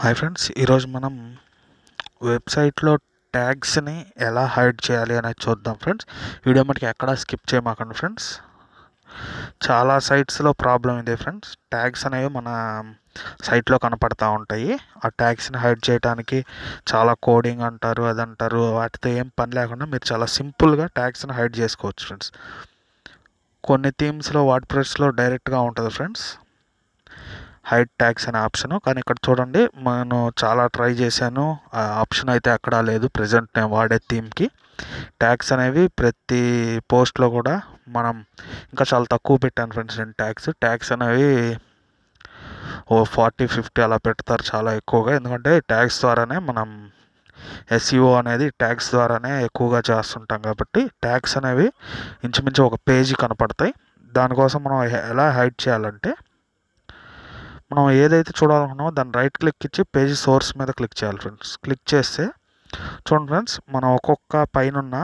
hi friends ఈరోజు మనం వెబ్సైట్లో ట్యాగ్స్ని ఎలా హైడ్ చేయాలి అనేది చూద్దాం ఫ్రెండ్స్ వీడియో మనకి ఎక్కడ స్కిప్ చేయమాకండి ఫ్రెండ్స్ చాలా సైట్స్లో ప్రాబ్లం ఇదే ఫ్రెండ్స్ ట్యాగ్స్ అనేవి మన సైట్లో కనపడతా ఉంటాయి ఆ ట్యాగ్స్ని హైడ్ చేయడానికి చాలా కోడింగ్ అంటారు అది అంటారు వాటితో ఏం పని లేకుండా మీరు చాలా సింపుల్గా ట్యాగ్స్ని హైడ్ చేసుకోవచ్చు ఫ్రెండ్స్ కొన్ని థీమ్స్లో వార్డ్ ప్రెస్లో డైరెక్ట్గా ఉంటుంది ఫ్రెండ్స్ హైడ్ ట్యాగ్స్ అనే ఆప్షన్ కానీ ఇక్కడ చూడండి నేను చాలా ట్రై చేశాను ఆ ఆప్షన్ అయితే ఎక్కడా లేదు ప్రజెంట్ నేను వాడే థీమ్కి ట్యాగ్స్ అనేవి ప్రతి పోస్ట్లో కూడా మనం ఇంకా చాలా తక్కువ పెట్టాను ఫ్రెండ్స్ నేను ట్యాగ్స్ ట్యాగ్స్ అనేవి ఓ ఫార్టీ ఫిఫ్టీ అలా పెడతారు చాలా ఎక్కువగా ఎందుకంటే ట్యాగ్స్ ద్వారానే మనం ఎస్ఈఓ అనేది ట్యాగ్స్ ద్వారానే ఎక్కువగా చేస్తుంటాం కాబట్టి ట్యాగ్స్ అనేవి ఇంచుమించు ఒక పేజీ కనపడతాయి దానికోసం మనం ఎలా హైడ్ చేయాలంటే మనం ఏదైతే చూడాలనుకున్నామో దాన్ని రైట్ క్లిక్ ఇచ్చి పేజీ సోర్స్ మీద క్లిక్ చేయాలి ఫ్రెండ్స్ క్లిక్ చేస్తే చూడండి ఫ్రెండ్స్ మనం ఒక్కొక్క పైన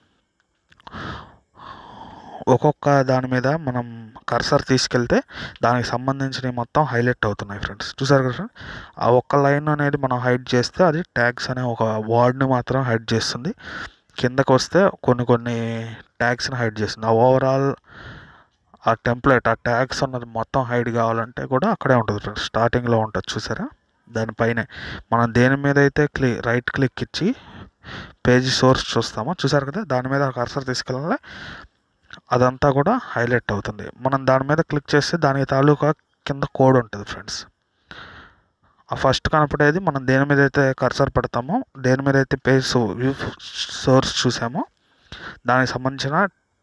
ఒక్కొక్క దాని మీద మనం కర్సర్ తీసుకెళ్తే దానికి సంబంధించినవి మొత్తం హైలైట్ అవుతున్నాయి ఫ్రెండ్స్ చూసారు కదా ఫ్రెండ్స్ ఆ ఒక్క లైన్ అనేది మనం హైడ్ చేస్తే అది ట్యాగ్స్ అనే ఒక వర్డ్ని మాత్రం హైడ్ చేస్తుంది కిందకు వస్తే కొన్ని కొన్ని ట్యాగ్స్ని హైడ్ చేస్తుంది ఆ ఓవరాల్ ఆ టెంప్లెట్ ఆ ట్యాగ్స్ ఉన్నది మొత్తం హైడ్ కావాలంటే కూడా అక్కడే ఉంటుంది ఫ్రెండ్స్ స్టార్టింగ్లో ఉంటుంది చూసారా దానిపైనే మనం దేని మీద అయితే క్లి రైట్ క్లిక్ ఇచ్చి పేజీ సోర్స్ చూస్తామో చూసారు కదా దాని మీద కర్సర్ తీసుకెళ్ళాలి అదంతా కూడా హైలైట్ అవుతుంది మనం దాని మీద క్లిక్ చేస్తే దానికి తాలూకా కింద కోడ్ ఉంటుంది ఫ్రెండ్స్ ఆ ఫస్ట్ కనపడేది మనం దేని మీద అయితే కర్సర్ పెడతామో దేని మీద అయితే పేజ్ వ్యూ సోర్స్ చూసామో దానికి సంబంధించిన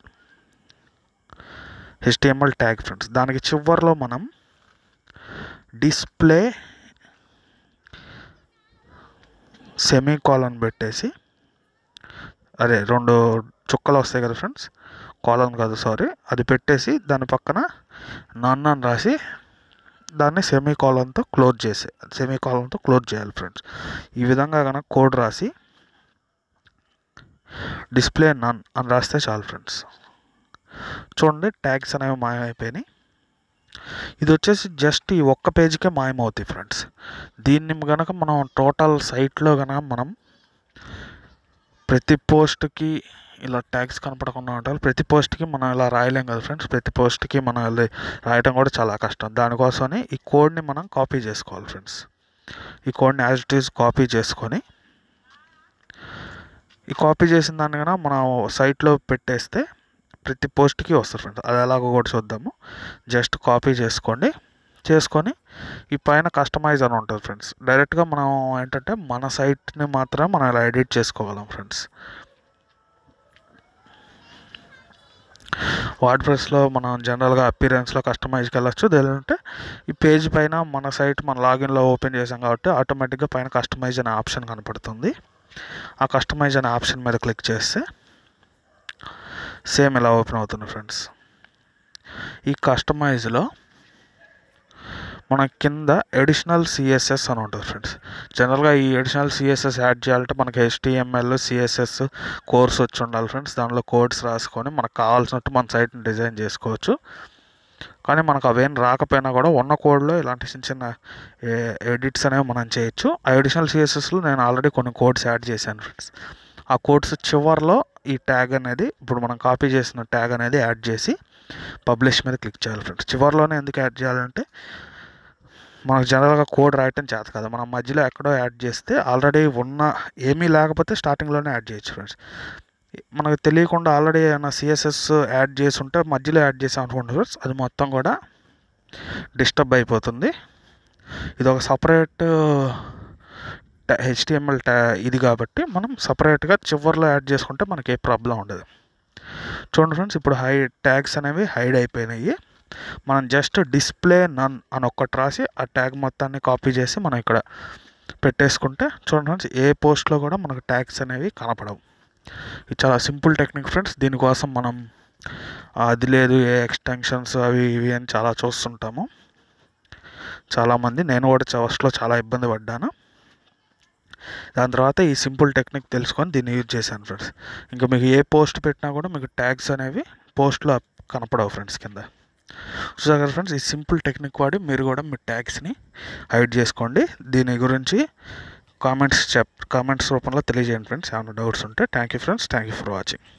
హెచ్టిఎంఎల్ ట్యాగ్ ఫ్రెండ్స్ దానికి చివరిలో మనం డిస్ప్లే సెమీ కాలన్ పెట్టేసి అదే రెండు చుక్కలు వస్తాయి కదా ఫ్రెండ్స్ కాలన్ కాదు సారీ అది పెట్టేసి దాని పక్కన నన్ అని రాసి దాన్ని సెమీ కాలన్తో క్లోజ్ చేసే సెమీ కాలన్తో క్లోజ్ చేయాలి ఫ్రెండ్స్ ఈ విధంగా కనుక కోడ్ రాసి డిస్ప్లే నన్ అని రాస్తే చాలు ఫ్రెండ్స్ చూడండి ట్యాగ్స్ అనేవి మాయమైపోయినాయి ఇది వచ్చేసి జస్ట్ ఈ ఒక్క పేజీకే మాయమవుతాయి ఫ్రెండ్స్ దీన్ని కనుక మనం టోటల్ సైట్లో కనుక మనం ప్రతి పోస్ట్కి ఇలా ట్యాగ్స్ కనపడకుండా ఉంటారు ప్రతి పోస్ట్కి మనం ఇలా రాయలేం కదా ఫ్రెండ్స్ ప్రతి పోస్ట్కి మనం ఇలా రాయటం కూడా చాలా కష్టం దానికోసమని ఈ కోడ్ని మనం కాపీ చేసుకోవాలి ఫ్రెండ్స్ ఈ కోడ్ని యాజ్ ఇట్ ఈజ్ కాపీ చేసుకొని ఈ కాపీ చేసిన దాన్ని కనుక మనం సైట్లో పెట్టేస్తే ప్రతి పోస్ట్కి వస్తుంది ఫ్రెండ్స్ అది ఎలాగో కూడా చూద్దాము జస్ట్ కాపీ చేసుకోండి చేసుకొని ఈ పైన కస్టమైజ్ అని ఉంటుంది ఫ్రెండ్స్ డైరెక్ట్గా మనం ఏంటంటే మన సైట్ని మాత్రమే మనం ఇలా ఎడిట్ చేసుకోగలం ఫ్రెండ్స్ వార్డ్ ప్రెస్లో మనం జనరల్గా అపీరెన్స్లో కస్టమైజ్కి వెళ్ళచ్చు లేదంటే ఈ పేజ్ పైన మన సైట్ మన లాగిన్లో ఓపెన్ చేసాం కాబట్టి ఆటోమేటిక్గా పైన కస్టమైజ్ అనే ఆప్షన్ కనపడుతుంది ఆ కస్టమైజ్ అనే ఆప్షన్ మీద క్లిక్ చేస్తే సేమ్ ఇలా ఓపెన్ అవుతుంది ఫ్రెండ్స్ ఈ కస్టమైజ్లో మన కింద ఎడిషనల్ సిఎస్ఎస్ అని ఉంటుంది ఫ్రెండ్స్ జనరల్గా ఈ ఎడిషనల్ సిఎస్ఎస్ యాడ్ చేయాలంటే మనకి హెచ్టిఎంఎల్ సిఎస్ఎస్ కోర్స్ వచ్చి ఉండాలి ఫ్రెండ్స్ దానిలో కోడ్స్ రాసుకొని మనకు కావాల్సినట్టు మన సైట్ని డిజైన్ చేసుకోవచ్చు కానీ మనకు అవేం రాకపోయినా కూడా ఉన్న కోడ్లో ఇలాంటి చిన్న చిన్న ఎడిట్స్ అనేవి మనం చేయొచ్చు ఆ ఎడిషనల్ సిఎస్ఎస్లో నేను ఆల్రెడీ కొన్ని కోడ్స్ యాడ్ చేశాను ఫ్రెండ్స్ ఆ కోడ్స్ చివరిలో ఈ ట్యాగ్ అనేది ఇప్పుడు మనం కాపీ చేసిన ట్యాగ్ అనేది యాడ్ చేసి పబ్లిష్ మీద క్లిక్ చేయాలి ఫ్రెండ్స్ చివరిలోనే ఎందుకు యాడ్ చేయాలంటే మనకు జనరల్గా కోడ్ రాయటం చేత కదా మనం మధ్యలో ఎక్కడో యాడ్ చేస్తే ఆల్రెడీ ఉన్న ఏమీ లేకపోతే స్టార్టింగ్లోనే యాడ్ చేయొచ్చు ఫ్రెండ్స్ మనకు తెలియకుండా ఆల్రెడీ ఏమైనా సిఎస్ఎస్ యాడ్ చేసి ఉంటే మధ్యలో యాడ్ చేసాం అనుకోండి ఫ్రెండ్స్ అది మొత్తం కూడా డిస్టర్బ్ అయిపోతుంది ఇది ఒక సపరేట్ హెచ్టిఎంఎల్ ట్యా ఇది కాబట్టి మనం సపరేట్గా చివరిలో యాడ్ చేసుకుంటే మనకి ఏ ప్రాబ్లం ఉండదు చూడండి ఫ్రెండ్స్ ఇప్పుడు హై ట్యాగ్స్ అనేవి హైడ్ అయిపోయినాయి మనం జస్ట్ డిస్ప్లే నన్ అని ఒక్కటి రాసి ఆ ట్యాగ్ మొత్తాన్ని కాపీ చేసి మనం ఇక్కడ పెట్టేసుకుంటే చూడండి ఫ్రెండ్స్ ఏ పోస్ట్లో కూడా మనకు ట్యాగ్స్ అనేవి కనపడవు ఇది చాలా సింపుల్ టెక్నిక్ ఫ్రెండ్స్ దీనికోసం మనం అది లేదు ఏ ఎక్స్టెన్షన్స్ అవి ఇవి అని చాలా చూస్తుంటాము చాలామంది నేను కూడా ఫస్ట్లో చాలా ఇబ్బంది పడ్డాను దాని తర్వాత ఈ సింపుల్ టెక్నిక్ తెలుసుకొని దీన్ని యూజ్ చేశాను ఫ్రెండ్స్ ఇంకా మీకు ఏ పోస్ట్ పెట్టినా కూడా మీకు ట్యాగ్స్ అనేవి పోస్ట్లో కనపడవు ఫ్రెండ్స్ కింద చూడండి ఫ్రెండ్స్ ఇప్పుడు హై ట్యాగ్స్ అనేవి హైడ్ అయిపోయినాయి మనం జస్ట్ డిస్ప్లే నన్ అని ఒక్కటి రాసి ఆ ట్యాగ్ మొత్తాన్ని కాపీ చేసి మనం ఇక్కడ పెట్టేసుకుంటే చూడండి ఫ్రెండ్స్ ఏ పోస్ట్లో కూడా మనకు ట్యాగ్స్ అనేవి కనపడవు ఇది చాలా సింపుల్ టెక్నిక్ ఫ్రెండ్స్ దీనికోసం మనం చూసారు కదా ఫ్రెండ్స్ ఈ సింపుల్ టెక్నిక్ వాడి మీరు కూడా మీ ట్యాగ్స్ని హైడ్ చేసుకోండి దీని గురించి కామెంట్స్ చెప్ కామెంట్స్ రూపంలో తెలియజేయండి ఫ్రెండ్స్ ఏమైనా డౌట్స్ ఉంటే thank you friends thank you for watching